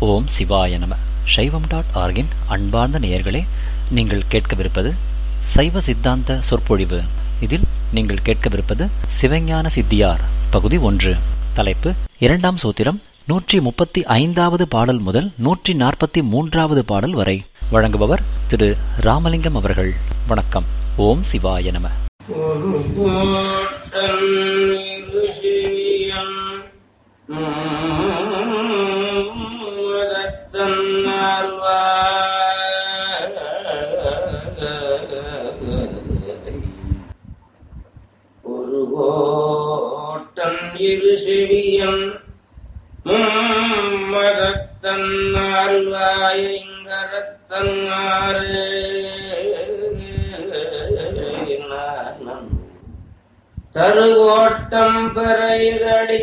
ஓம் சிவாய நம சைவம் டாட் ஆர்கின் அன்பார்ந்த நேயர்களே நீங்கள் கேட்கவிருப்பது சைவ சித்தாந்த சொற்பொழிவு இதில் நீங்கள் கேட்கவிருப்பது சிவஞான சித்தியார் பகுதி ஒன்று தலைப்பு இரண்டாம் சூத்திரம் நூற்றி முப்பத்தி ஐந்தாவது பாடல் முதல் நூற்றி நாற்பத்தி மூன்றாவது பாடல் வரை வழங்குபவர் திரு ராமலிங்கம் அவர்கள் வணக்கம் ஓம் சிவாய நம ஒரு போற்றன் ருஷியம் மதத்தன் ஒரு கோட்டன் இரு செவியம் மதத்தன் ஆழ்வாயங்கரத்தன் ஆறு தருகோட்டம் பெறைதடி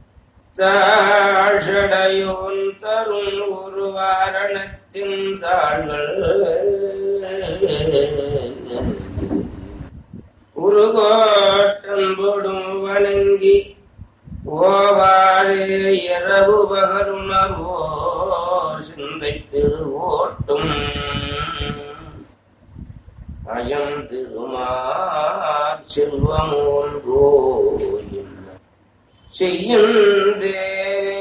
தாழ்ஷடையோன் தரும் ஒரு வாரணத்தின் தாள்கள் உருகோட்டம் போடும் வணங்கி ஓவாரே இரவு பகருணர்வோர் சிந்தை திருவோட்டும் அயம் திருமாற் செல்வம் ஒன்றோ என்ன செய்யும் தேவே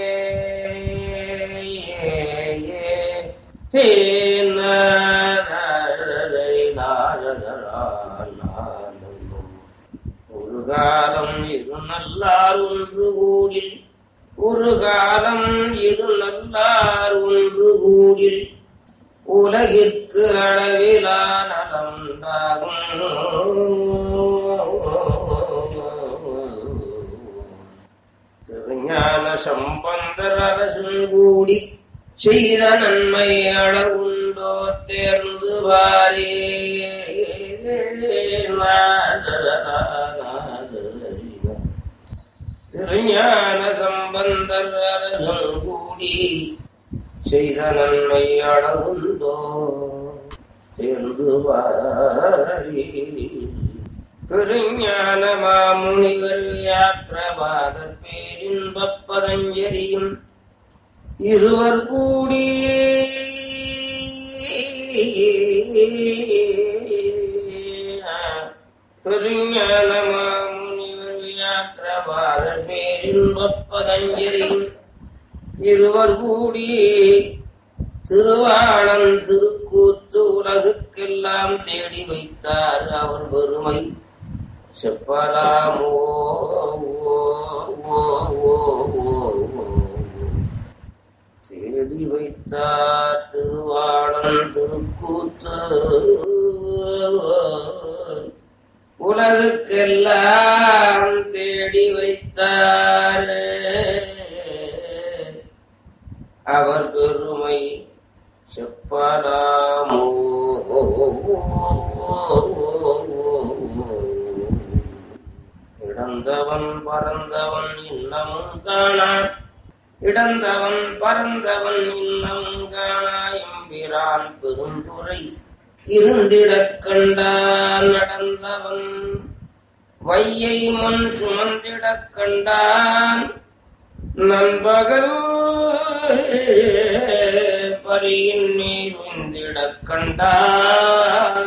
ஒரு காலம் இரு நல்லார் ஒன்று கூடில் ஒரு காலம் இரு நல்லார் ஒன்று கூடில் உலகிற்கு அளவிலா நலம்பாகும் திருஞான சம்பந்தர் அரசும் கூடி செய்த நன்மை அளவுண்டோ தேர்ந்து வாரே திருஞான சம்பந்தர் அரசும் கூடி செய்த நன்மை அளவுண்டோ தேர்ந்து வாரி பெருஞான மாமுனிவர் வியாக்கிரபாதர் பேரின்பப் பதஞ்சலியும் இருவர் கூடி பெருஞான மாமுனிவர் வியாக்கிரபாதர் பேரின்பப் பதஞ்சலியும் இருவர் கூடி திருவாளன் திருக்கூத்து உலகுக்கெல்லாம் தேடி வைத்தார் அவர் பெருமை செப்பலாமோ ஓ, ஓ, ஓ, ஓ, ஓ. தேடி வைத்தார் திருவாளன் திருக்கூத்து உலகுக்கெல்லாம் தேடி வைத்தார் அவர் பெருமை செப்பலாமோ இடந்தவன் பறந்தவன் இன்னமும் காணான் இடந்தவன் பறந்தவன் இன்னமும் காணாயம்பிரான் பெருந்துரை இருந்திடக் கண்டான் நடந்தவன் வையை மண் சுமந்திடக் கண்டான் நண்பகல் பரியின் நீர் உந்திடக் கண்டான்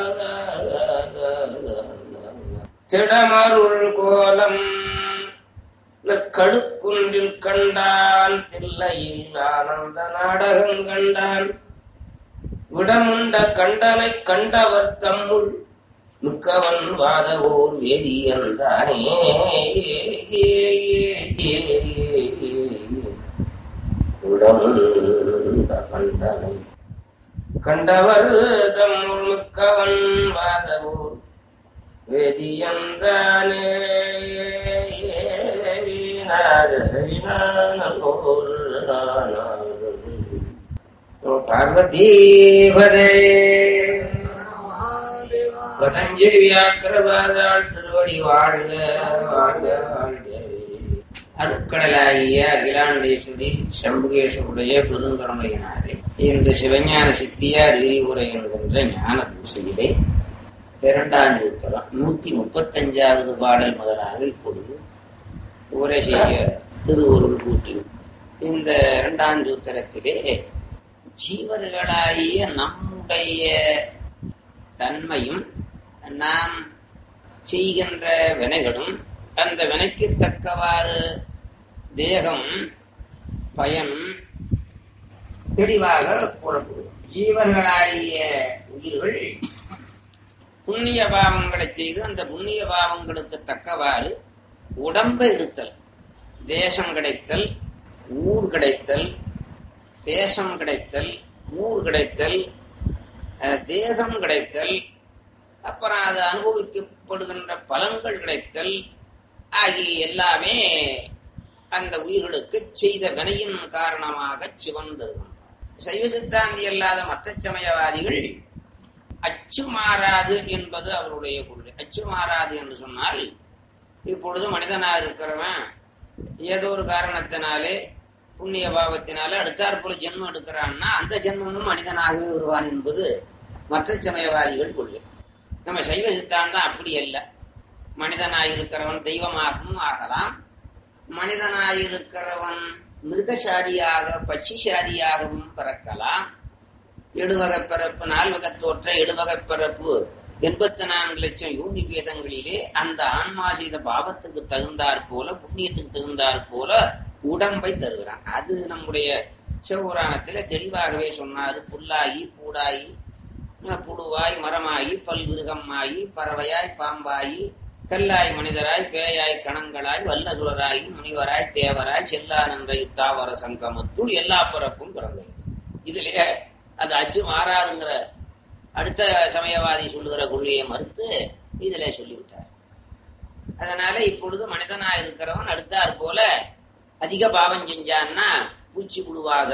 திடமருள் கோலம் கடுக்குன்றில் கண்டான் தில்லையில் ஆனந்த நாடகம் கண்டான் விடமுண்ட கண்டனை கண்டவர் தம்முள் மிக்கவன் வாதவோர் வேதியந்தானே விடமுண்ட கண்டனை கண்டவர் தம்முள் மிக்கவன் வாதவோர் வேதியந்தானே பார்வதீபதே பதஞ்சலி வியாக்கிரபாதாள் திருவடி வாழ்க வாழ்க வாழ்க அருட்கடலாகிய அகிலாண்டேஸ்வரி சம்புகேஸ்வருடைய பெருங்கருணையினாரே இந்த சிவஞான சித்தியார் விரிவுரை என்கின்ற ஞான பூசையிலே இரண்டாம் சூத்திரம் நூத்தி முப்பத்தஞ்சாவது பாடல் முதலாக இப்பொழுது உரை செய்ய திருவருள் கூட்டி இந்த இரண்டாம் சூத்திரத்திலே ஜீவர்களாகிய நம்முடைய தன்மையும் நாம் செய்கின்ற வினைகளும் அந்த வினைக்கு தக்கவாறு தேகம் பயன் தெளிவாக கூறப்படும் ஜீவர்களாகிய உயிர்கள் புண்ணிய பாவங்களை செய்து அந்த புண்ணிய பாவங்களுக்கு தக்கவாறு உடம்பை எடுத்தல் தேசம் கிடைத்தல் ஊர் கிடைத்தல் தேசம் கிடைத்தல் ஊர் கிடைத்தல் அஹ், தேகம் கிடைத்தல் அப்புறம் அது அனுபவிக்கப்படுகின்ற பலன்கள் கிடைத்தல் ஆகிய எல்லாமே அந்த உயிர்களுக்கு செய்த வினையின் காரணமாக சிவன் தருகின்றார் சைவ சித்தாந்தி அல்லாத மற்ற சமயவாதிகள் அச்சு மாறாது என்பது அவருடைய கொள்கை அச்சு மாறாது என்று சொன்னால் இப்பொழுது மனிதனா இருக்கிறவன் ஏதோ ஒரு காரணத்தினாலே புண்ணிய பாவத்தினாலே அடுத்தாற்போல ஜென்மம் எடுக்கிறான்னா அந்த ஜென்மமும் மனிதனாகவே வருவான் என்பது மற்ற சமயவாதிகள் கொள்கை நம்ம சைவ சித்தாந்தம் அப்படி அல்ல மனிதனாயிருக்கிறவன் தெய்வமாகவும் ஆகலாம் மனிதனாயிருக்கிறவன் மிருகசாரியாக பட்சிசாரியாகவும் பிறக்கலாம் எழுவகை பிறப்பு நால்வகை தோற்ற எழுவகை பிறப்பு எண்பத்தி நான்கு லட்சம் யூனி வேதங்களிலே அந்த ஆன்மா செய்த பாவத்துக்கு தகுந்தாற் போல புண்ணியத்துக்கு தகுந்தாற் போல உடம்பை தருகிறான் அது நம்முடைய சிவபுராணத்தில தெளிவாகவே சொன்னாரு புல்லாகி பூடாகி அஹ், புழுவாய் மரமாகி பல்விருகமாகி பறவையாய் பாம்பாயி கல்லாய் மனிதராய் பேயாய் கணங்களாய் வல்லசுரராய் முனிவராய் தேவராய் செல்லானந்த தாவர சங்கமத்துள் எல்லா பிறப்பும் பிறந்தது இதுலயே அது அச்சு மாறாதுங்கிற அடுத்த சமயவாதி சொல்லுகிற கொள்கையை மறுத்து இதிலே சொல்லிவிட்டார் அதனால இப்பொழுது மனிதனா இருக்கிறவன் அடுத்தாற் போல அதிக பாவம் செஞ்சான்னா பூச்சி புழுவாக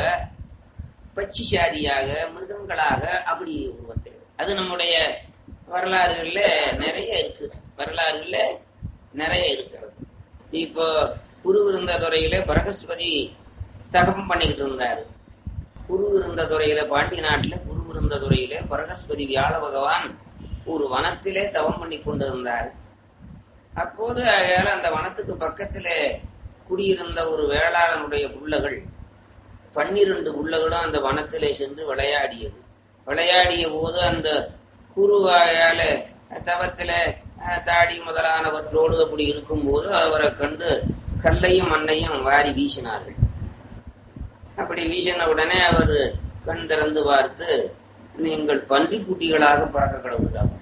பச்சி சாதியாக மிருகங்களாக அப்படி உருவத்தை அது நம்முடைய வரலாறுகள்ல நிறைய இருக்கு வரலாறுகள்ல நிறைய இருக்கிறது இப்போ குருவிருந்த துறையில பிரகஸ்பதி தகப்பம் பண்ணிக்கிட்டு இருந்தாரு குருவிருந்த துறையில பாண்டி நாட்டுல குருவிருந்த துறையில பிரகஸ்பதி வியாழ பகவான் ஒரு வனத்திலே தவம் பண்ணி கொண்டு இருந்தார் அப்போது ஆகையால அந்த வனத்துக்கு பக்கத்திலே குடியிருந்த ஒரு வேளாளனுடைய புள்ளகள் பன்னிரண்டு புள்ளகளும் அந்த வனத்திலே சென்று விளையாடியது விளையாடிய போது அந்த குருவாயால தவத்தில அஹ், தாடி முதலானவற்றோடு அப்படி இருக்கும்போது அவரை கண்டு கல்லையும் மண்ணையும் வாரி வீசினார்கள் அப்படி வீசின உடனே அவர் கண் திறந்து பார்த்து நீங்கள் பன்றிக்குட்டிகளாக பிறக்க கடவுள்தான்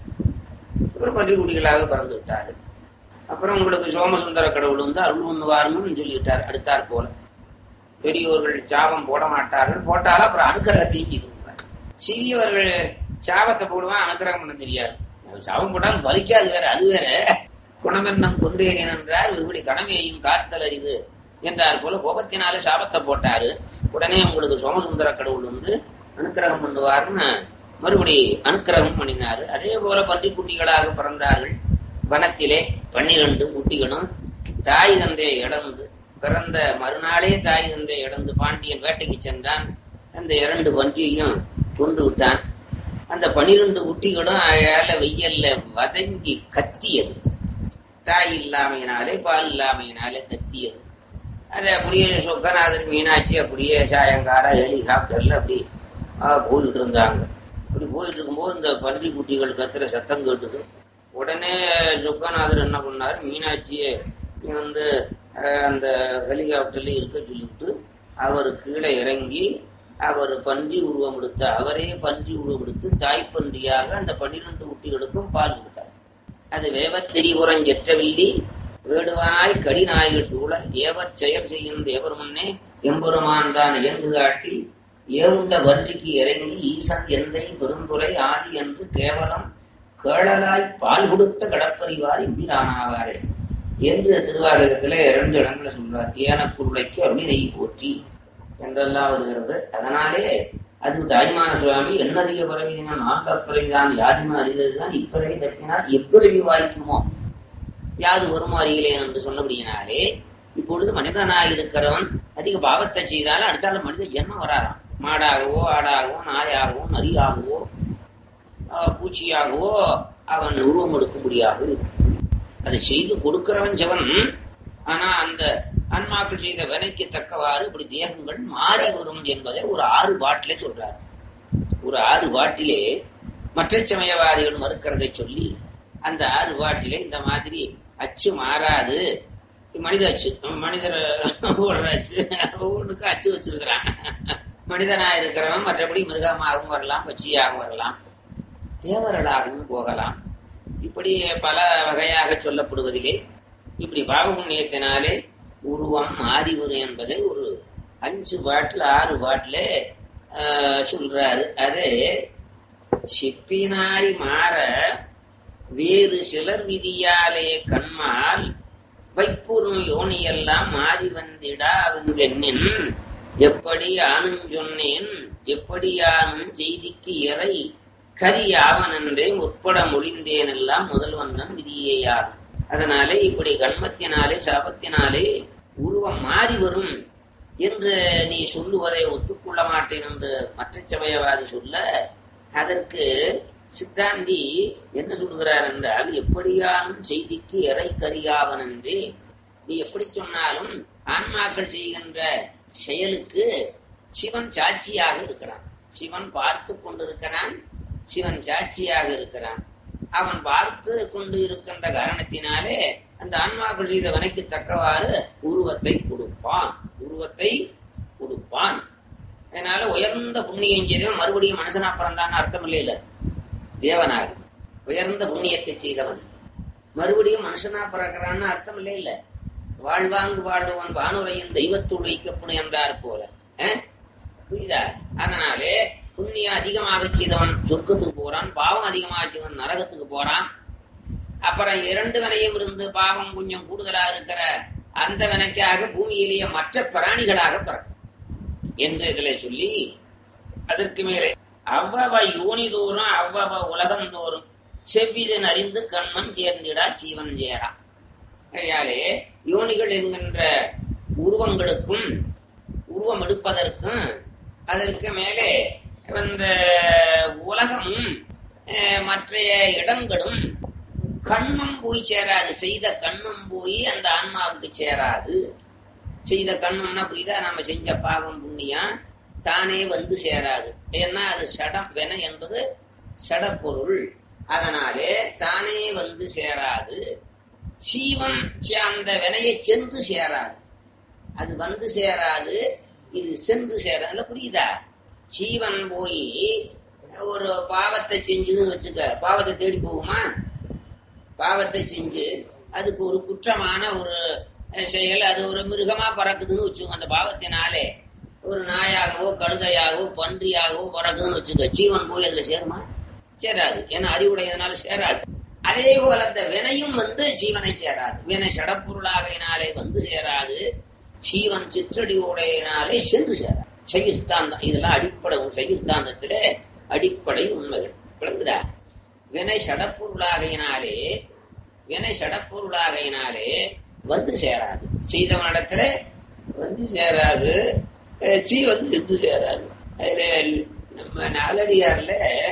அப்புறம் பன்றிக்குட்டிகளாக பிறந்து விட்டார்கள் அப்புறம் உங்களுக்கு சோமசுந்தர கடவுள் வந்து அருள் பண்ணுவார்னு சொல்லிவிட்டார் அடுத்தாற் போல பெரியோர்கள் சாபம் போட மாட்டார்கள் போட்டாலும் அப்புறம் அனுக்கிரகத்தையும் செய்து விடுவார். சிறியவர்கள் சாபத்தை போடுவான் அனுக்கிரகம் பண்ண தெரியாது அவன் சாபம் போட்டாலும் பலிக்காது வேற அது வேற குணமென்னம் கொன்றேன் என்றார் இப்படி கடமையையும் காத்தல் அரிது என்றார் போல கோபத்தினால சாபத்தை போட்டாரு உடனே உங்களுக்கு சோமசுந்தர கடவுள் வந்து அனுக்கிரகம் பண்ணுவார்னு மறுபடி அனுக்கிரகம் பண்ணினாரு அதே போல பன்றி குட்டிகளாக பிறந்தார்கள் வனத்திலே பன்னிரண்டு குட்டிகளும் தாய் தந்தையை இழந்து பிறந்த மறுநாளே தாய் தந்தையை இழந்து பாண்டியன் வேட்டைக்கு சென்றான் அந்த இரண்டு பன்றியையும் கொன்று விட்டான் அந்த பனிரெண்டு குட்டிகளும் அயால வெய்யல்ல வதங்கி கத்தியது தாய் இல்லாமையினாலே பால் இல்லாமையினாலே கத்தியது அது அப்படியே சொக்கநாதர் மீனாட்சி அப்படியே சாயங்கால ஹெலிகாப்டர்ல அப்படி ஆ, போயிட்டு இருந்தாங்க அப்படி போயிட்டு இருக்கும்போது இந்த பன்றி குட்டிகள் கத்துற சத்தம் கேட்டுது உடனே சொக்கநாதர் என்ன பண்ணார் மீனாட்சியை வந்து அஹ், அந்த ஹெலிகாப்டர்ல இருக்க சொல்லிவிட்டு அவர் கீழே இறங்கி அவர் பன்றி உருவம் எடுத்த அவரே பன்றி உருவம் எடுத்து தாய்ப்பன்றியாக அந்த பன்னிரண்டு குட்டிகளுக்கும் பால் கொடுத்தார் அது வேவத் திரிபுரம் செற்றவில்லி வேடுவானாய் கடிநாய்கள் சூழ ஏவர் செயல் செய்யும் தேவர் முன்னே எம்பெருமான் தான் இயங்கு காட்டி ஏவுண்ட வன்றிக்கு இறங்கி ஈசன் எந்தை பெருந்துரை ஆதி என்று கேவலம் கேளலாய் பால் கொடுத்த கடற்பறிவார் இம்பிரானாவாரே என்று திருவாசகத்திலே இரண்டு இடங்களை சொல்றார் ஏனக்குருளைக்கு அருளினை போற்றி என்றெல்லாம் வருகிறது அதனாலே அது தாய்மான சுவாமி எண்ணறிய பிறவிதான் ஆண்டார் பிறவிதான் யாருமே அறிந்ததுதான் இப்பிறவி தப்பினால் எப்பிறவி வாய்க்குமோ யாது வருமோ அறிகிறேன் என்று சொன்னபடியினாலே இப்பொழுது மனிதனாக இருக்கிறவன் அதிக பாவத்தை செய்தாலும் அடுத்தால மனித ஜென்மம் வராராம் மாடாகவோ ஆடாகவோ நாயாகவோ நரியாகவோ ஆஹ், பூச்சியாகவோ அவன் உருவம் எடுக்கும்படியாக இருக்கும். அதை செய்து கொடுக்கிறவன் ஜவன் ஆனா அந்த ஆன்மாக்கள் செய்த வினைக்கு தக்கவாறு இப்படி தேகங்கள் மாறி வரும் என்பதை ஒரு ஆறு பாட்டிலே சொல்றார் ஒரு ஆறு பாட்டிலே மற்ற சமயவாதிகள் மறுக்கிறதை சொல்லி அந்த ஆறு பாட்டிலே இந்த மாதிரி அச்சு மாறாது மனித அச்சு மனிதர் ஓடுற அச்சு ஒவ்வொன்றுக்கும் அச்சு வச்சிருக்கிறான் மனிதனா இருக்கிறவன் மற்றபடி மிருகமாகவும் வரலாம் பச்சியாகவும் வரலாம் தேவர்களாகவும் போகலாம் இப்படி பல வகையாக சொல்லப்படுவதிலே இப்படி பாவ புண்ணியத்தினாலே உருவம் மாறி வரும் என்பதை ஒரு அஞ்சு பாட்டில் ஆறு பாட்டில சொல்றாரு அது சிப்பினாய் மாற வேறு சிலர் விதியாலே கண்மால் வைப்புறும் யோனியெல்லாம் மாறி வந்திடா அவங்கெண்ணின் எப்படி ஆனும் சொன்னேன் எப்படியானும் செய்திக்கு இறை கரி ஆவனன்றே முற்பட மொழிந்தேன் எல்லாம் முதல்வண்ணன் விதியேயாகும் அதனாலே இப்படி கண்மத்தினாலே சாபத்தினாலே உருவம் மாறி வரும் என்று நீ சொல்லுவதை ஒத்துக்கொள்ள மாட்டேன் என்று மற்ற சமயவாதி சொல்ல அதற்கு சித்தாந்தி என்ன சொல்லுகிறார் என்றால் எப்படியானும் செய்திக்கு இறை கரியாவன் என்றே நீ எப்படி சொன்னாலும் ஆன்மாக்கள் செய்கின்ற செயலுக்கு சிவன் சாட்சியாக இருக்கிறான் சிவன் பார்த்து கொண்டிருக்கிறான் சிவன் சாட்சியாக இருக்கிறான் அவன் பார்த்து கொண்டு இருக்கின்ற காரணத்தினாலே அந்த ஆன்மாக்கள் செய்த வனைக்கு தக்கவாறு உருவத்தை கொடுப்பான் உருவத்தை கொடுப்பான் அதனால உயர்ந்த புண்ணியம் செய்தவன் மறுபடியும் மனுஷனா பிறந்தான்னு அர்த்தம் இல்லையில தேவனாக உயர்ந்த புண்ணியத்தை செய்தவன் மறுபடியும் மனுஷனா பிறக்கிறான்னு அர்த்தம் இல்லை இல்ல வாழ்வாங்கு வாழ்வன் வானுரையின் தெய்வத்துள் வைக்கப்படும் என்றார் போல புரியுதா அதனாலே புண்ணியம் அதிகமாக செய்தவன் சொர்க்கத்துக்கு போறான் பாவம் அதிகமாக செய்வன் நரகத்துக்கு போறான் அப்புறம் இரண்டு வினையும் இருந்து பாவம் கொஞ்சம் கூடுதலா இருக்கிற அந்த வினைக்காக பூமியிலேயே மற்ற பிராணிகளாக பிறக்கும் என்று இதுல சொல்லி அதற்கு மேலே அவ்வவ யோனி தோறும் அவ்வவ உலகம் தோறும் செவ்விதன் அறிந்து கண்மன் சேர்ந்திடா ஜீவன் சேரா கையாலே யோனிகள் என்கின்ற உருவங்களுக்கும் உருவம் எடுப்பதற்கும் அதற்கு மேலே இந்த உலகமும் மற்ற இடங்களும் கண்மம் போய் சேராது செய்த கண்மம் போய் அந்த ஆன்மாவுக்கு சேராது செய்த கண்மம்னா புரியுதா நம்ம செஞ்ச பாவம் புண்ணியம் தானே வந்து சேராது ஏன்னா அது சடம் வென என்பது சடப்பொருள் அதனாலே தானே வந்து சேராது சீவன் அந்த வினையை சென்று சேராது அது வந்து சேராது இது சென்று சேராது புரியுதா சீவன் போய் ஒரு பாவத்தை செஞ்சுதுன்னு வச்சுக்க பாவத்தை தேடி போகுமா பாவத்தை செஞ்சு அதுக்கு ஒரு குற்றமான ஒரு செயல் அது ஒரு மிருகமா பறக்குதுன்னு வச்சுக்கோங்க அந்த பாவத்தினாலே ஒரு நாயாகவோ கழுதையாகவோ பன்றியாகவோ பறக்குதுன்னு வச்சுக்க ஜீவன் போய் அதுல சேருமா சேராது ஏன்னா அறிவுடையதுனால சேராது அதே போல அந்த வினையும் வந்து ஜீவனை சேராது வினை சடப்பொருளாகையினாலே வந்து சேராது சீவன் சிற்றடிவுடையினாலே சென்று சேராது சையுஸ்தாந்தம் இதெல்லாம் அடிப்படை சையுஸ்தாந்தத்திலே அடிப்படை உண்மைகள் விளங்குதா வினை சடப்பொருளாகையினாலே வினை சடப்பொருளாகையினாலே வந்து சேராது செய்தவனிடத்துல வந்து சேராது சீ வந்து சென்று சேராது அதுல நம்ம நாலடியார்ல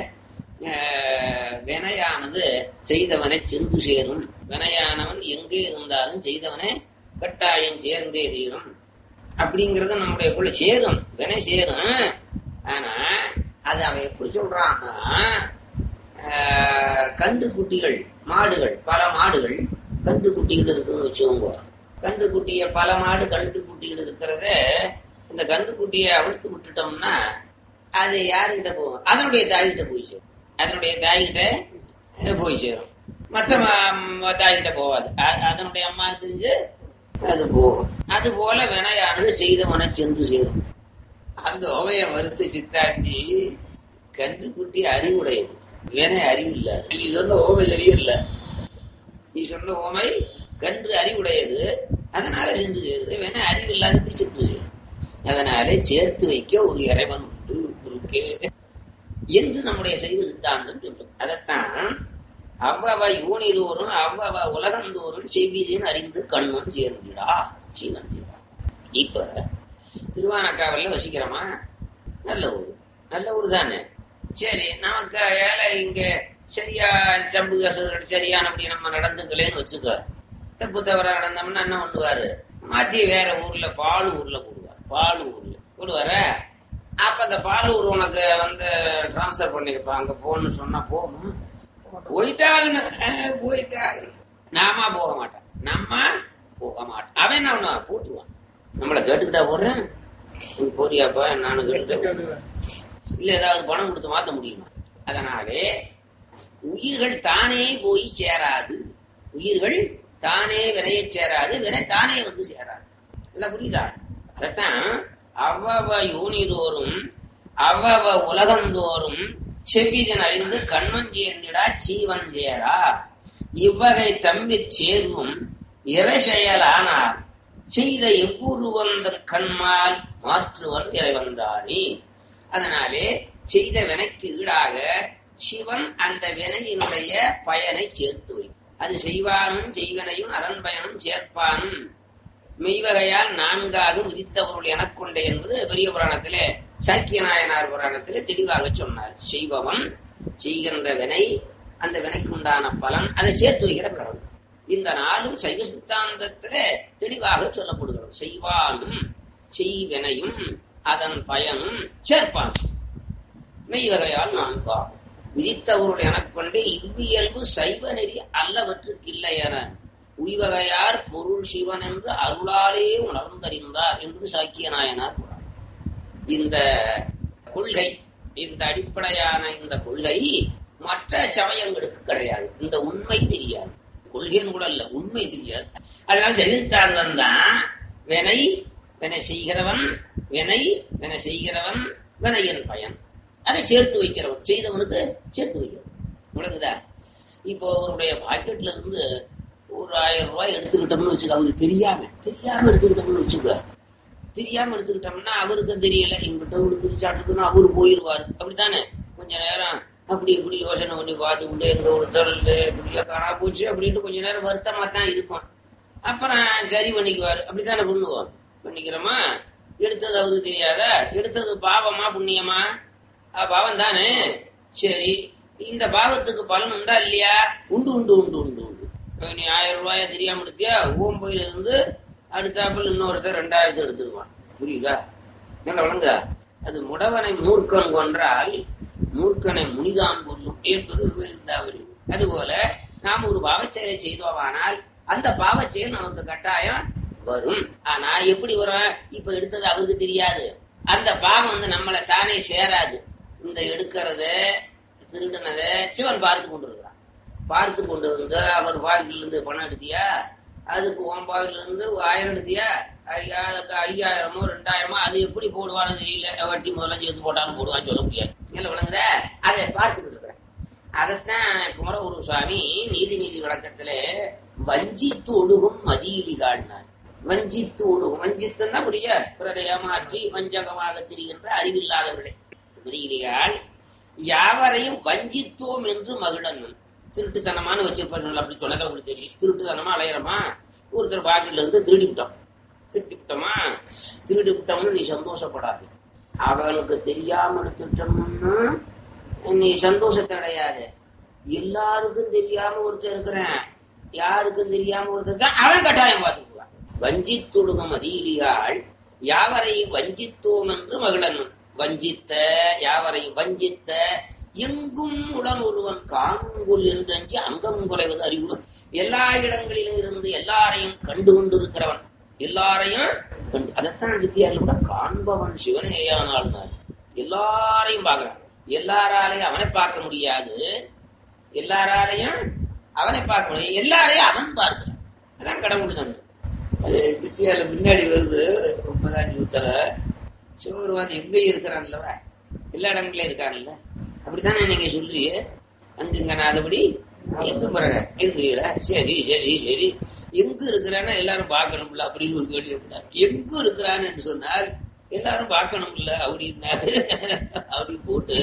வினையானது செய்தவனை சென்று சேரும் வினையானவன் எங்கே இருந்தாலும் செய்தவனை கட்டாயம் சேர்ந்தே தீரும் அப்படிங்கறது நம்முடைய குள்ள சேரும் வினை சேரும் ஆனா அது அவன் எப்படி சொல்றான்னா கன்று குட்டிகள் மாடுகள் பல மாடுகள் கன்று குட்டிகள் இருக்குதுன்னு வச்சுக்கோங்க கன்று குட்டிய பல மாடு கன்று குட்டிகள் இருக்கிறத இந்த கன்று குட்டியை அவிழ்த்து விட்டுட்டோம்னா அது யாருக்கிட்ட போகும் அதனுடைய தாய்கிட்ட போய் சேரும் அதனுடைய தாய்கிட்ட போய் சேரும் மற்ற தாய்கிட்ட போகாது அதனுடைய அம்மா தெரிஞ்சு அது போகும் அது போல வினையானது செய்தவனை சென்று சேரும் அந்த ஓமைய மறுத்து சித்தாண்டி கன்று குட்டி அறிவுடையது வினை அறிவு இல்ல நீ சொன்ன ஓமை தெரியல நீ சொன்ன ஓமை கன்று அறிவுடையது அதனால சென்று சேருது வினை அறிவு இல்லாதது சென்று சேரும் அதனாலே சேர்த்து வைக்க ஒரு இறைவன் உண்டு குறுக்கே என்று நம்முடைய செய்வ சித்தாந்தம் சொல்லும் அதைத்தான் அவ்வவ யூனிதோறும் அவ்வவ உலகந்தோறும் செவ்விதின் அறிந்து கண்மன் சேர்ந்திடா சீவன் இப்ப திருவானக்காவல்ல வசிக்கிறோமா நல்ல ஊர் நல்ல ஊர் தானே சரி நமக்கு ஏழை இங்க சரியா சம்பு கசு சரியான அப்படி நம்ம நடந்துக்கலன்னு வச்சுக்க தப்பு தவறா நடந்தோம்னா என்ன பண்ணுவாரு மாத்தி வேற ஊர்ல பாலூர்ல போடுவார் பாலூர்ல போடுவார அப்ப அந்த பாலூர் உனக்கு வந்து டிரான்ஸ்பர் பண்ணிருப்பான் அங்க போகணும்னு சொன்னா போமா போய்த்தாகணும் அஹ், போய்த்தாகணும் நாம போக மாட்டோம் நம்ம போக மாட்டோம் அவன் என்ன பண்ணுவான் போட்டுருவான் நம்மள கேட்டுக்கிட்டா போடுறேன் நீ போறியாப்பா நானும் கேட்டுட்டேன் இல்ல ஏதாவது பணம் கொடுத்து மாத்த முடியுமா அதனாலே உயிர்கள் தானே போய் சேராது உயிர்கள் தானே வினைய சேராது வினை தானே வந்து சேராது இல்ல புரியுதா அதான் அவ்வவ யோனிதோறும் அவ்வவ உலகந்தோறும் செவ்விதன் அறிந்து கண்மன் சேர்ந்திடா சீவன் சேரா இவ்வகை தம்பிற் சேர்வும் இறைசெயலானார் செய்த எவ்வுருவந்தன் கண்மால் மாற்றுவன் இறைவன்தானே அதனாலே செய்த வினைக்கு ஈடாக சிவன் அந்த வினையினுடைய பயனை சேர்த்து வை அது செய்வானும் செய்வனையும் அதன் பயனும் சேர்ப்பானும் மெய்வகையால் நான்காக விதித்தவருள் எனக்குண்டே என்பது பெரிய புராணத்திலே சாக்கிய நாயனார் புராணத்திலே தெளிவாக சொன்னார் செய்பவன் செய்கின்ற வினை அந்த வினைக்கு உண்டான பலன் அதை சேர்த்து வைக்கிற கடவுள் இந்த நாளும் சைவ சித்தாந்தத்திலே தெளிவாக சொல்லப்படுகிறது செய்வானும் செய்வினையும் அதன் பயனும் சேர்ப்பான் மெய்வகையால் நான்கா விதித்தவருடைய எனக்கொண்டே இவ்வியல்பு சைவ நெறி அல்லவற்றுக்கு இல்லை என உய்வகையார் பொருள் சிவன் என்று அருளாலே உணர்ந்தறிந்தார் என்று சாக்கிய நாயனார் கூறார். இந்த கொள்கை இந்த அடிப்படையான இந்த கொள்கை மற்ற சமயங்களுக்கு கிடையாது இந்த உண்மை தெரியாது கொள்கைன்னு கூட இல்ல உண்மை தெரியாது அதனால செலுத்தாந்தம் தான் வினை வினை செய்கிறவன் வினை வினை செய்கிறவன் வினையின் பயன் அதை சேர்த்து வைக்கிறவன் செய்தவனுக்கு சேர்த்து வைக்கிறவன் விளங்குதா இப்போ அவருடைய பாக்கெட்ல இருந்து ஒரு ஆயிரம் ரூபாய் எடுத்துக்கிட்டோம்னு வச்சுக்க அவருக்கு தெரியாம தெரியாம எடுத்துக்கிட்டோம்னு வச்சுக்க தெரியாம எடுத்துக்கிட்டோம்னா அவருக்கும் தெரியல எங்கிட்ட விழுந்துருச்சாட்டுக்குன்னு அவரு போயிருவாரு அப்படித்தானே கொஞ்ச நேரம் அப்படி இப்படி யோசனை பண்ணி பார்த்து விட்டு எங்க ஒருத்தர் இப்படியா காணா போச்சு அப்படின்ட்டு கொஞ்ச நேரம் வருத்தமா தான் இருக்கும் அப்புறம் சரி பண்ணிக்குவாரு அப்படித்தானே பண்ணுவோம் பண்ணிக்கிறோமா எடுத்தது அவருக்கு தெரியாதா எடுத்தது பாவமா புண்ணியமா ஆ, பாவம் தானே சரி இந்த பாவத்துக்கு பலன் உண்டா இல்லையா உண்டு உண்டு உண்டு உண்டு உண்டு இப்ப நீ ஆயிரம் ரூபாய தெரியாம எடுத்தியா ஓம்போயில இருந்து அடுத்தாப்புல இன்னொருத்தர் ரெண்டாயிரத்து எடுத்துருவான் புரியுதா என்ன வழங்குதா அது முடவனை மூர்க்கன் கொன்றால் மூர்க்கனை முனிதான் கொல்லும் என்பது விருந்தாவரி அதுபோல நாம் ஒரு பாவச்செயலை செய்தோமானால் அந்த பாவச்செயல் நமக்கு கட்டாயம் வரும் ஆனா எப்படி வரும் இப்ப எடுத்தது அவருக்கு தெரியாது அந்த பாவம் வந்து நம்மளை தானே சேராது இந்த எடுக்கிறத திருடினத சிவன் பார்த்து கொண்டு இருக்கிறான் பார்த்து கொண்டு வந்து அவர் பாக்கில இருந்து பணம் எடுத்தியா அதுக்கு உன் பாக்கில இருந்து ஒரு ஆயிரம் எடுத்தியா ஐயா, அதுக்கு ஐயாயிரமோ ரெண்டாயிரமோ அது எப்படி போடுவான்னு தெரியல வட்டி முதல்ல சேர்த்து போட்டாலும் போடுவான்னு சொல்ல முடியாது இல்ல விளங்குத அதை பார்த்துக்கிட்டு இருக்கிறேன் அதைத்தான் குமரகுரு சுவாமி நீதி நீதி விளக்கத்துல வஞ்சித்து ஒழுகும் மதியிலிகாடினார் வஞ்சித்து ஒழுகும் வஞ்சித்துன்னா புரிய பிறரை ஏமாற்றி வஞ்சகமாக திரிகின்ற அறிவில்லாதவர்களே மதியிலிகால் யாவரையும் வஞ்சித்தோம் என்று மகிழனும் திருட்டுத்தனமான வச்சிருப்பாங்க அப்படி சொன்னதை உங்களுக்கு தெரியும் திருட்டுத்தனமா அலையிறமா ஒருத்தர் பாக்கெட்ல இருந்து திருடி விட்டோம் திருடி விட்டோமா திருடி விட்டோம்னு நீ சந்தோஷப்படாது அவனுக்கு தெரியாம எடுத்துட்டோம்னா நீ சந்தோஷத்தை அடையாது எல்லாருக்கும் தெரியாம ஒருத்தர் இருக்கிறேன் யாருக்கும் தெரியாம ஒருத்தர் இருக்கான், அவன் கட்டாயம் பார்த்துக்குவான் வஞ்சித்துழுகம் அதீலிகாள் யாவரையும் வஞ்சித்தோம் என்று மகிழனும் வஞ்சித்த யாவரையும் வஞ்சித்த எங்கும் உடன் ஒருவன் காணுங்குல் என்றஞ்சி அங்கம் குறைவது அறிவு எல்லா இடங்களிலும் இருந்து எல்லாரையும் கண்டு கொண்டிருக்கிறவன் எல்லாரையும் கண்டு அதைத்தான் சித்தியார்கள் கூட காண்பவன் சிவனேயானால் எல்லாரையும் பார்க்கிறான் எல்லாராலையும் அவனை பார்க்க முடியாது எல்லாராலையும் அவனை பார்க்க முடியும் எல்லாரையும் அவன் பார்க்கிறான் அதான் கடவுள் தான் அது சித்தியால பின்னாடி வருது ஒன்பதாம் நூத்தல சிவபெருமான் எங்க இருக்கிறான்லவ எல்லா இடங்கள்லயும் இருக்கான்ல அப்படித்தானே நீங்க சொல்றீங்க அங்குங்க நான் அதுபடி எங்க பிறகு இருக்கிறீங்களா சரி சரி சரி எங்க இருக்கிறான்னா எல்லாரும் பார்க்கணும்ல அப்படின்னு ஒரு கேள்வி கேட்டார். எங்க இருக்கிறான்னு என்று சொன்னால் எல்லாரும் பார்க்கணும்ல அப்படின்னாரு அப்படி போட்டு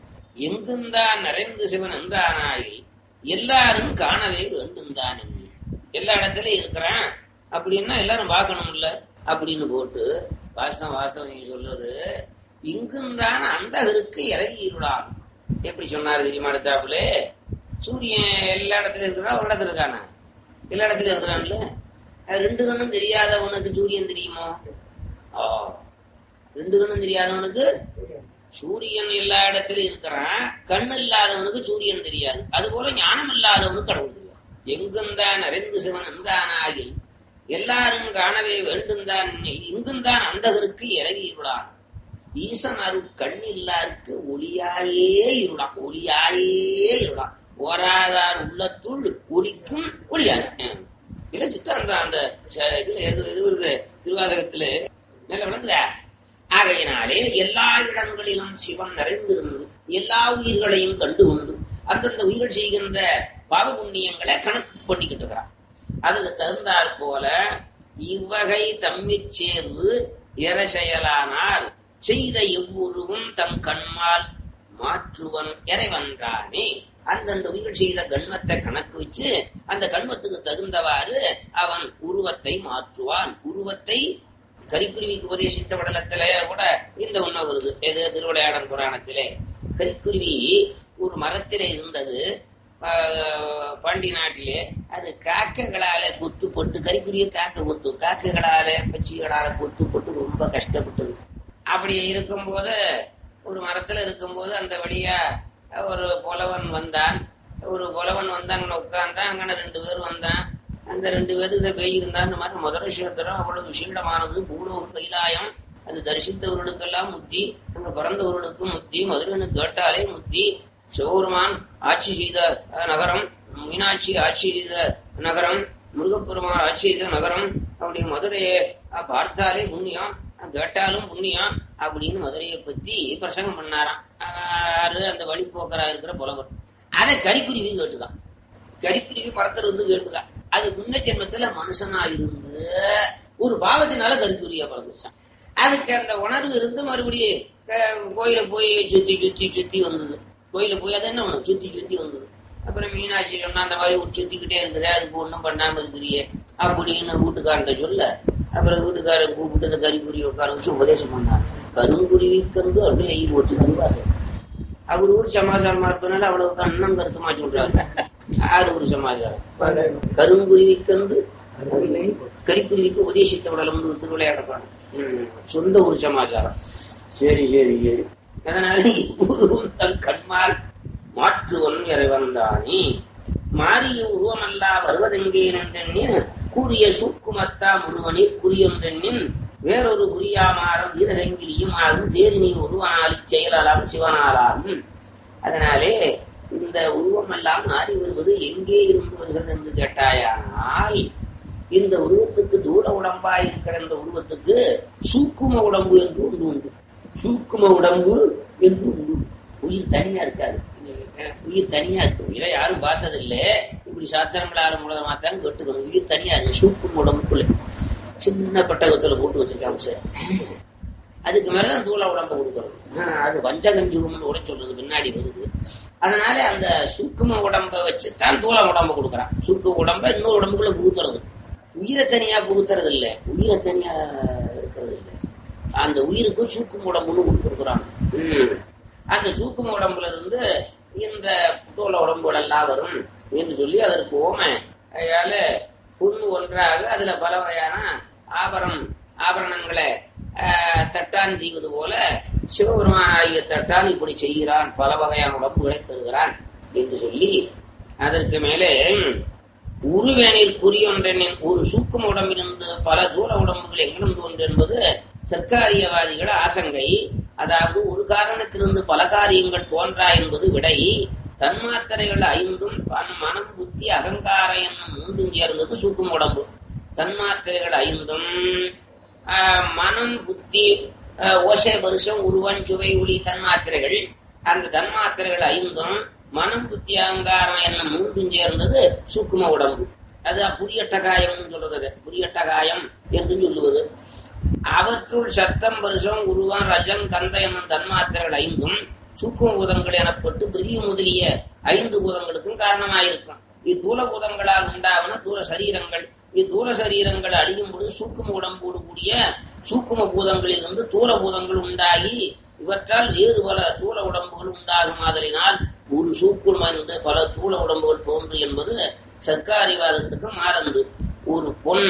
எங்குந்தான் நிறைந்து சிவன் என்றானாயில் எல்லாரும் காணவே வேண்டும் தான் எல்லா இடத்துலயும் இருக்கிறான் அப்படின்னா எல்லாரும் பார்க்கணும்ல அப்படின்னு போட்டு வாசம் வாசம் நீங்க சொல்றது இங்குந்தான் அந்தகருக்கு இறங்கி இருளாகும் எப்படி சொன்னாரு தெரியுமா அடுத்தாப்புல சூரியன் எல்லா இடத்துலயும் இருக்கிறா ஒரு இடத்துல இருக்கானா எல்லா இடத்துலயும் இருக்கிறான்ல அது ரெண்டு கண்ணும் தெரியாதவனுக்கு சூரியன் தெரியுமோ ஆ, ரெண்டு கண்ணும் தெரியாதவனுக்கு சூரியன் எல்லா இடத்திலும் இருக்கிறான் கண் இல்லாதவனுக்கு சூரியன் தெரியாது அதுபோல ஞானம் இல்லாதவனுக்கு கடவுள் தெரியாது எங்குந்தான் அறிந்து சிவன் என்றானாகில் எல்லாரும் காணவே வேண்டும்தான் இங்குந்தான் அந்தகருக்கு இறங்கி இருளான் ஈசன் அருள் கண் இல்லாருக்கு ஒளியாயே இருளாம் ஒளியாயே இருளாம் ஓராதார் உள்ளத்துள் ஒளிக்கும் ஒளியாது இல்ல சித்தாந்த அந்த ச- இதுல எது எது வருது திருவாசகத்துல நல்ல விளங்குதா ஆகையினாலே எல்லா இடங்களிலும் சிவன் நிறைந்திருந்து எல்லா உயிர்களையும் கண்டு கொண்டு அந்தந்த உயிர்கள் செய்கின்ற பாவ புண்ணியங்களை கணக்கு பண்ணிக்கிட்டு இருக்கிறான் அதுக்கு தகுந்தாற் போல இவ்வகை தம்மிற் சேர்வு எற செயலானார் செய்த எவ்வுருவும் தம் கண்மால் மாற்றுவன் இறைவன்றானே அந்தந்த உயிர்கள் செய்த கண்மத்தை கணக்கு வச்சு அந்த கண்மத்துக்கு தகுந்தவாறு அவன் உருவத்தை மாற்றுவான் உருவத்தை கரிக்குருவிக்கு உபதேசித்த படலத்திலே கூட இந்த உண்மை வருது எது திருவிளையாடல் புராணத்திலே கரிக்குருவி ஒரு மரத்திலே இருந்தது ஆஹ், பாண்டி நாட்டிலே அது காக்கைகளால கொத்து போட்டு கரிக்குருவிய காக்கை கொத்து காக்கைகளால பச்சிகளால கொத்து போட்டு ரொம்ப கஷ்டப்பட்டது அப்படி இருக்கும்போது ஒரு மரத்துல இருக்கும்போது அந்த வழியா ஒரு புலவன் வந்தான் ஒரு புலவன் வந்தாங்க உட்கார்ந்தான் அங்கன ரெண்டு பேர் வந்தான் அந்த ரெண்டு பேருக்கு பேயிருந்தா இந்த மாதிரி மதுரை கஷேத்திரம் அவ்வளவு விசேடமானது பூலோக கைலாயம் அது தரிசித்தவர்களுக்கெல்லாம் முத்தி அங்க பிறந்தவர்களுக்கு முத்தி மதுரைன்னு கேட்டாலே முத்தி சிவபெருமான் ஆட்சி செய்த அஹ், நகரம் மீனாட்சி ஆட்சி செய்த நகரம் முருகப்பெருமான் ஆட்சி செய்த நகரம் அப்படி மதுரையை அஹ், பார்த்தாலே புண்ணியம் அஹ், கேட்டாலும் புண்ணியம் அப்படின்னு மதுரையை பத்தி பிரசங்கம் பண்ணாராம் அஹ், யாரு அந்த வழிபோக்கரா இருக்கிற புலவர் அதை கரிக்குருவி கேட்டுதான் கரிக்குருவி மரத்துல இருந்து கேட்டுதான் அது முன்ன ஜென்மத்துல மனுஷனா இருந்து ஒரு பாவத்தினால கரிக்குருவியா பழந்துச்சான் அதுக்கு அந்த உணர்வு இருந்து மறுபடியும் க- கோயில போய் சுத்தி சுத்தி சுத்தி வந்தது கோயில போய் அது என்ன பண்ணும் சுத்தி சுத்தி வந்தது அப்புறம் மீனாட்சி சொன்னா அந்த மாதிரி ஒரு சுத்திக்கிட்டே இருக்குது அதுக்கு ஒண்ணும் பண்ணாம இருக்கிறியே அப்படின்னு வீட்டுக்காரன்ட்ட சொல்ல அப்புறம் வீட்டுக்காரன் கூப்பிட்டு அந்த கரிக்குருவி உட்கார வச்சு உபதேசம் பண்ணாங்க கருங்குருவி கண்டு அப்படியே ஐ போச்சு திருவாசகம் அவர் ஊர் சமாச்சாரமா இருப்பதனால அவ்வளவு அண்ணன் கருத்துமா சொல்றாரு ஆறு ஊர் சமாச்சாரம் கருங்குருவிக்கன்று கரிக்குருவிக்கு உபதேசித்த விடலம் திருவிளையாடப்பாடு சொந்த ஊர் சமாச்சாரம் சரி சரி சரி அதனால உருவம் தன் கண்மால் மாற்றுவன் இறைவன் தானே மாறிய உருவமல்லா வருவதெங்கே நின்றெண்ணின் கூறிய சூக்குமத்தா முருவனில் குறியொன்றெண்ணின் வேறொரு குறியாமாறம் வீரசங்கிலியும் ஆகும் தேரினி உருவனாலி செயலாலாம் சிவனாலாகும் அதனாலே இந்த உருவமெல்லாம் மாறி வருவது எங்கே இருந்து வருகிறது என்று கேட்டாயானால் இந்த உருவத்துக்கு தூர உடம்பா இருக்கிற இந்த உருவத்துக்கு சூக்கும உடம்பு என்று ஒன்று உண்டு சூக்கும உடம்பு என்று உண்டு உயிர் தனியா இருக்காது உயிர் தனியா இருக்கு உயிரை யாரும் பார்த்ததில்ல இப்படி சாத்திரங்களால மூலமா தான் கேட்டுக்கணும் உயிர் தனியா இருக்கு சூக்கும் உடம்புக்குள்ள சின்ன பட்டகத்துல போட்டு வச்சிருக்காங்க சார் அதுக்கு மேலதான் தூள உடம்ப கொடுக்கணும் ஆஹ், அது வஞ்சகஞ்சுகம்னு கூட சொல்றது பின்னாடி வருது அதனால அந்த சுக்கும உடம்ப வச்சுதான் தூள உடம்ப கொடுக்குறான் சுக்கு உடம்ப இன்னொரு உடம்புக்குள்ள புகுத்துறது உயிரை தனியா புகுத்துறது இல்ல உயிரை தனியா இருக்கிறது இல்ல அந்த உயிருக்கு சூக்கும் உடம்புன்னு கொடுத்துருக்குறான் உம். அந்த சூக்கும் உடம்புல இருந்து இந்த தோல உடம்புகள் எல்லாம் வரும் என்று சொல்லி அதற்கு ஓமை அதனால புண்ணு ஒன்றாக அதுல பல வகையான ஆபரம் ஆபரணங்களை ஆஹ், தட்டான் செய்வது போல சிவபெருமான் ஆகிய தட்டான் இப்படி செய்கிறான் பல வகையான உடம்புகளை தருகிறான் என்று சொல்லி அதற்கு மேலே உருவேனில் குறியொன்றெனின் ஒரு சூக்கும் உடம்பிலிருந்து பல தூர உடம்புகள் எங்கனம் தோன்று என்பது சர்க்காரியவாதிகள் ஆசங்கை அதாவது ஒரு காரணத்திலிருந்து பல காரியங்கள் தோன்றா என்பது விடை தன்மாத்திரைகள் ஐந்தும் பன் மனம் புத்தி அகங்கார என்னும் மூன்றும் சேர்ந்தது சூக்கும் உடம்பு தன்மாத்திரைகள் ஐந்தும் ஆஹ், மனம் புத்தி ஆஹ், ஓசை வருஷம் உருவன் சுவை ஒளி தன்மாத்திரைகள் அந்த தன்மாத்திரைகள் ஐந்தும் மனம் புத்தி அகங்காரம் என்ன மூன்றும் சேர்ந்தது சூக்கும உடம்பு அது புரியட்ட காயம்னு சொல்றது அது. புரியட்ட காயம் என்று சொல்லுவது அவற்றுள் சத்தம் வருஷம் உருவம் ரஜம் கந்த என்னும் தன்மாத்திரைகள் ஐந்தும் சூக்கும பூதங்கள் எனப்பட்டு பிரிவு முதலிய ஐந்து பூதங்களுக்கும் காரணமாயிருக்கும் இத்தூல பூதங்களால் உண்டாவன தூல சரீரங்கள் இத்தூல சரீரங்கள் அழியும் பொழுது சூக்கும உடம்போடு கூடிய சூக்கும பூதங்களில் இருந்து தூல பூதங்கள் உண்டாகி இவற்றால் வேறு பல தூல உடம்புகள் உண்டாகும் ஆதலினால் ஒரு சூக்கும என்று பல தூல உடம்புகள் தோன்று என்பது சர்க்காரிவாதத்துக்கு மாறந்து ஒரு பொன்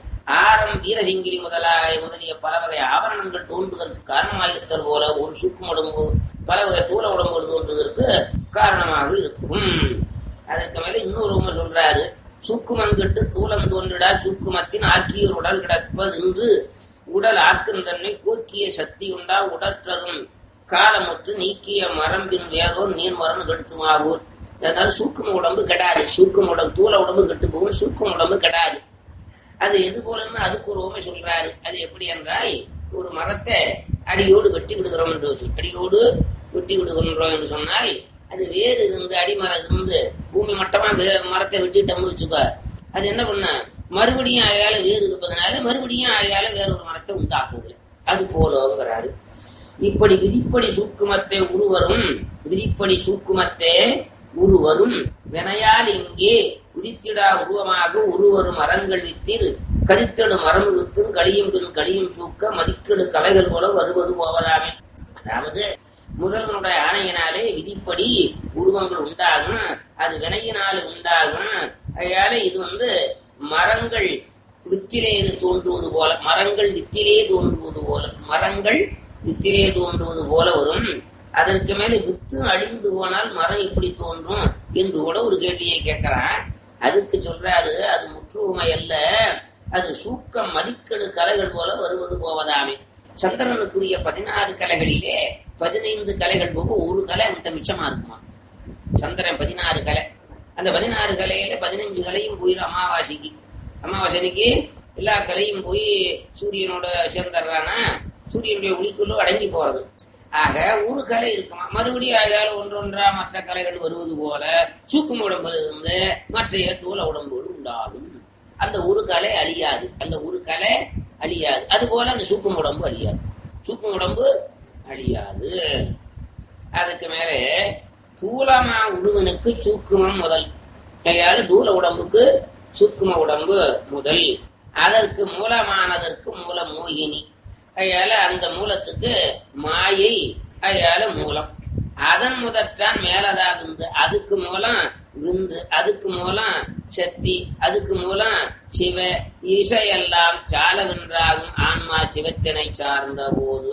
ஆரம் வீரசிங்கிரி முதலாய முதலிய பல வகை ஆபரணங்கள் தோன்றுவதற்கு காரணமாயிருத்தல் போல ஒரு சுக்கும் உடம்பு பல வகை தூள உடம்பு தோன்றுவதற்கு காரணமாக இருக்கும் அதற்கு மேல இன்னொரு உண்மை சொல்றாரு சூக்குமங்கட்டு தூலம் தோன்றிடா சூக்குமத்தின் ஆக்கியோர் உடல் கிடப்பது என்று உடல் ஆக்கும் தன்மை கோக்கிய சக்தி உண்டா உடற்றரும் காலமுற்று நீக்கிய மரம்பின் வேறோர் நீர் மரம் கெடுத்துமாவூர் அதனால சூக்கும உடம்பு கெடாது சூக்கும உடம்பு தூள உடம்பு கெட்டு போகும் சூக்கும உடம்பு கெடாது அது எது போலன்னு அதுக்கு ஒரு உண்மை சொல்றாரு அது எப்படி என்றால் ஒரு மரத்தை அடியோடு வெட்டி விடுகிறோம் என்று வச்சு- அடியோடு வெட்டி விடுகின்றோம் என்று சொன்னால் அது வேறு இருந்து அடிமரம் இருந்து பூமி மட்டமா வே- மரத்தை வெட்டிட்டோம்னு வச்சுக்கோ அது என்ன பண்ண மறுபடியும் அயால வேறு இருப்பதனால மறுபடியும் அயால வேற ஒரு மரத்தை உண்டாக்குது அது போலங்கிறாரு இப்படி விதிப்படி சூக்குமத்தை உருவரும் விதிப்படி சூக்குமத்தே உருவரும் வினையால் இங்கே உதித்திடா உருவமாக உருவரும் மரங்கள் வித்திர் கதித்தெழு மரபு வித்தும் கழியும் பின் கழியும் சூக்க மதிக்கெழு கலைகள் போல வருவது போவதாமே அதாவது முதல்வனுடைய ஆணையினாலே விதிப்படி உருவங்கள் உண்டாகும் அது வினையினால் உண்டாகும் அதனால இது வந்து மரங்கள் வித்திலே இது தோன்றுவது போல மரங்கள் வித்திலே தோன்றுவது போல மரங்கள் வித்திலே தோன்றுவது போல வரும் அதற்கு மேல வித்து அழிந்து போனால் மரம் எப்படி தோன்றும் என்று கூட ஒரு கேள்வியை கேட்கிறான் அதுக்கு சொல்றாரு அது முற்றுமை அல்ல அது சூக்கம் மதிக்கெழு கலைகள் போல வருவது போவதாமே சந்திரனுக்குரிய பதினாறு கலைகளிலே பதினைந்து கலைகள் போக ஒரு கலை அவன்கிட்ட மிச்சமா இருக்குமா சந்திரன் பதினாறு கலை அந்த பதினாறு கலையில பதினஞ்சு கலையும் போயிடும் அமாவாசைக்கு அமாவாசைக்கு எல்லா கலையும் போய் சூரியனோட சேர்ந்துடுறானா சூரியனுடைய ஒளிக்குள்ள அடங்கி போறது ஆக ஒரு கலை இருக்குமா மறுபடியும் ஆயால ஒன்றொன்றா மற்ற கலைகள் வருவது போல சூக்கும் உடம்புல இருந்து மற்ற தூள உடம்போடு உண்டாகும் அந்த ஒரு கலை அழியாது அந்த ஒரு கலை அழியாது அது போல அந்த சூக்கும் உடம்பு அழியாது சூக்கும் உடம்பு அழியாது அதுக்கு மேலே தூலமா உருவனுக்கு சூக்குமம் முதல் கையால தூல உடம்புக்கு சூக்கும உடம்பு முதல் அதற்கு மூலமானதற்கு மூல மோகினி கையால அந்த மூலத்துக்கு மாயை கையால மூலம் அதன் முதற்றான் மேலதா விந்து அதுக்கு மூலம் விந்து அதுக்கு மூலம் சக்தி அதுக்கு மூலம் சிவ இசையெல்லாம் சாலவென்றாகும் ஆன்மா சிவத்தினை சார்ந்த போது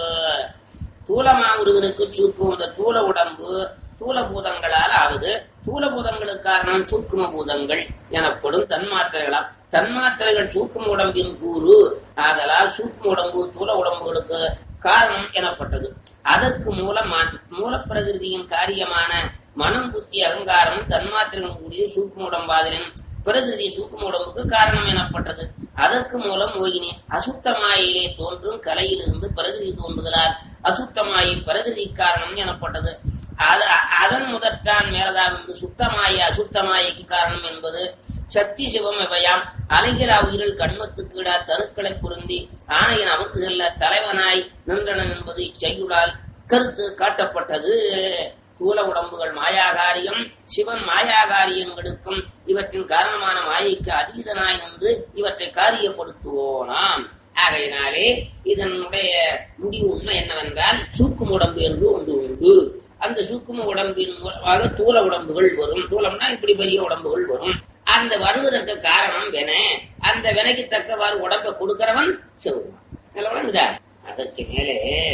தூலமாவுருவனுக்கு சூக்கும் இந்த தூல உடம்பு தூலபூதங்களால் ஆகுது தூலபூதங்களுக்கு காரணம் சூக்கும பூதங்கள் எனப்படும் தன்மாத்திரைகளாம் தன்மாத்திரைகள் சூக்கும உடம்பின் கூறு ஆதலால் சூக்கும உடம்பு தூல உடம்புகளுக்கு காரணம் எனப்பட்டது அதற்கு மூலம் மூலப்பிரகிருதியின் காரியமான மனம் புத்தி அகங்காரம் தன்மாத்திரைகள் கூடிய சூக்கும உடம்பாதலின் பிரகிருதி சூக்கும உடம்புக்கு காரணம் எனப்பட்டது அதற்கு மூலம் மோகினி அசுத்தமாயிலே தோன்றும் கலையிலிருந்து பிரகிருதி தோன்றுதலால் அசுத்தமாயி பிரகிருதி காரணம் எனப்பட்டது அதன் முதற்றான் மேலதாவிருந்து சுத்தமாய அசுத்தமாயக்கு காரணம் என்பது சக்தி சிவம் இவையாம் அலைகிலா உயிரில் கண்மத்துக்கு இடா தருக்களை பொருந்தி ஆணையின் அமுத்துகள்ல தலைவனாய் நின்றனன் என்பது இச்செய்யுளால் கருத்து காட்டப்பட்டது தூல உடம்புகள் மாயாகாரியம் சிவன் மாயாகாரியங்களுக்கும் இவற்றின் காரணமான மாயைக்கு அதீதனாய் நின்று இவற்றை காரியப்படுத்துவோனாம் ஆகையினாலே இதனுடைய முடிவு உண்மை என்னவென்றால் சூக்கும் உடம்பு என்று ஒன்று உண்டு அந்த சூக்கும உடம்பின் மூலமாக தூல உடம்புகள் வரும் தூலம்னா இப்படி பெரிய உடம்புகள் வரும் அந்த வருவதற்கு காரணம் வென அந்த வினைக்கு தக்கவாறு உடம்பை கொடுக்கிறவன் சிவருமான் நல்ல விளங்குதா அதற்கு மேலே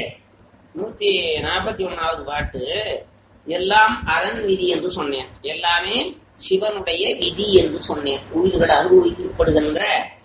நூத்தி நாற்பத்தி ஒன்னாவது பாட்டு எல்லாம் அரண் விதி என்று சொன்னேன் எல்லாமே சிவனுடைய விதி என்று சொன்னேன் உயிர்கள் அனுபவிக்கப்படுகின்ற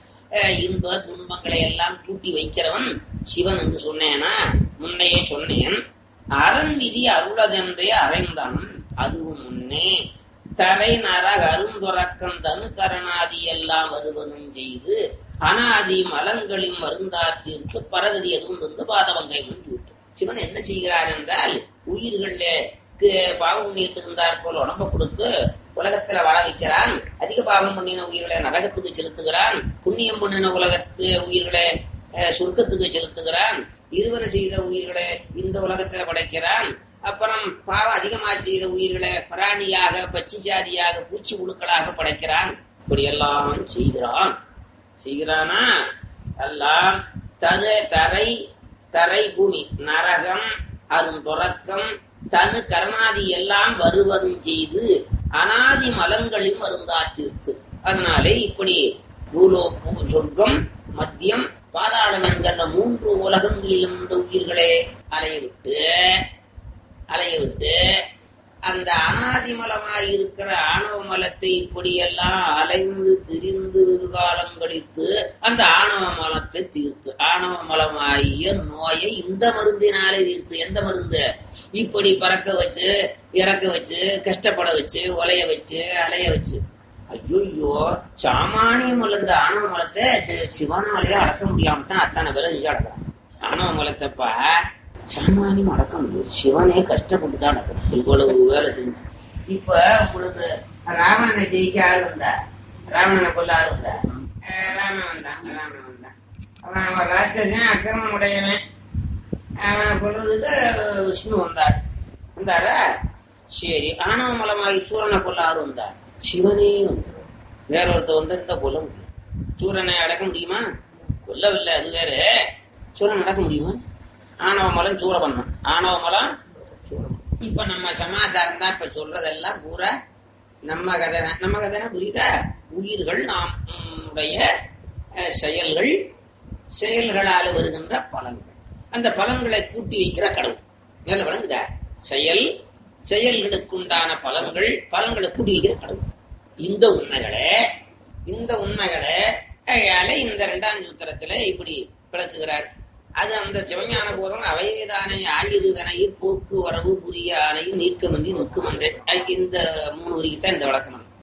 இன்ப துன்பங்களை எல்லாம் கூட்டி வைக்கிறவன் சிவன் என்று சொன்னேனா முன்னையே சொன்னேன் அரண் விதி அருளதென்றே அறைந்தான் அதுவும் முன்னே தரை நரக அருந்துறக்கம் தனு கரணாதி எல்லாம் வருவதும் செய்து அனாதி மலங்களின் மருந்தாற்றிற்கு பரகதி எதுவும் தந்து பாதவங்கை முன்சூட்டு சிவன் என்ன செய்கிறார் என்றால் உயிர்களுக்கு பாவம் புண்ணியத்துக்கு போல் உடம்ப கொடுத்து உலகத்துல வாழ வைக்கிறான் அதிக பாவம் பண்ணின உயிர்களை நரகத்துக்கு செலுத்துகிறான் புண்ணியம் பண்ணின உலகத்து உயிர்களை சுருக்கத்துக்கு செலுத்துகிறான் இருவரை செய்த உயிர்களை இந்த உலகத்துல படைக்கிறான் அப்புறம் பாவம் அதிகமாக செய்த உயிர்களை பிராணியாக பச்சி ஜாதியாக பூச்சி உழுக்களாக படைக்கிறான் இப்படியெல்லாம் செய்கிறான் செய்கிறானா எல்லாம் தரு தரை தரை பூமி நரகம் அருந்துறக்கம் தனு கரணாதி எல்லாம் வருவதும் செய்து அனாதி மலங்களின் மருந்தாற்றிருத்து அதனாலே இப்படி பூலோ பூ- சொர்க்கம் மத்தியம் பாதாளம் என்கிற மூன்று உலகங்களிலும் இந்த உயிர்களே அலைய விட்டு அலைய விட்டு அந்த அனாதிமலமாய் இருக்கிற ஆணவ மலத்தை இப்படியெல்லாம் அலைந்து திரிந்து வெகு காலம் கழித்து அந்த ஆணவ மலத்தை தீர்த்து ஆணவ மலமாகிய நோயை இந்த மருந்தினாலே தீர்த்து எந்த மருந்து இப்படி பறக்க வச்சு இறக்க வச்சு கஷ்டப்பட வச்சு ஒலைய வச்சு அலைய வச்சு ஐயோ சாமானியம் உள்ள இந்த ஆணவ மலத்தை சி- சிவனாலே அடக்க முடியாம தான் அத்தனை பேரும் இங்கே அடக்கிறான் ஆணவ மலத்தைப்பா சாமானியம் அடக்க முடியும் சிவனே கஷ்டப்பட்டு தான் அடக்கணும் இவ்வளவு வேலை செஞ்சு இப்ப உங்களுக்கு ராவணனை ஜெயிக்க ஆள் வந்தா ராவணனை கொல்ல ஆள் வந்தா அஹ் ராமன் வந்தான் ராமன் வந்தான் அவன் அவன் ராட்சசன் அக்கிரமம் உடையவன் அவனை கொல்றதுக்கு விஷ்ணு வந்தார் வந்தாரா சரி ஆணவ மலமாகி சூரனை கொல்ல ஆறு வந்தார் சிவனே வந்தார் வேற ஒருத்தர் வந்திருந்தா கொல்ல முடியும் சூரனை அடக்க முடியுமா கொல்லவில்லை அது வேற சூரன் அடக்க முடியுமா ஆணவ மலம் சூரபன்மன் ஆணவ மலம் சூரபன்மன் இப்ப நம்ம சமாசாரம் தான் இப்ப சொல்றதெல்லாம் பூரா நம்ம கதை தான் நம்ம கதை புரியுதா உயிர்கள் நாம் ம், உடைய அஹ், செயல்கள் செயல்களால் வருகின்ற பலன்கள் அந்த பலன்களை கூட்டி வைக்கிற கடவுள் மேல விளங்குதா செயல் செயல்களுக்குண்டான பலன்கள் பலன்களை கூட்டி வைக்கிற கடவுள் இந்த உண்மைகளை இந்த உண்மைகளை அயால இந்த இரண்டாம் சூத்திரத்துல இப்படி விளக்குகிறார் அது அந்த சிவஞான போதம் அவைதானை ஆயிருதனை போக்கு வரவு புரிய ஆனை நீக்கமன்றி நொக்குமன்றே இந்த மூணு வரிக்கு தான் இந்த விளக்கம்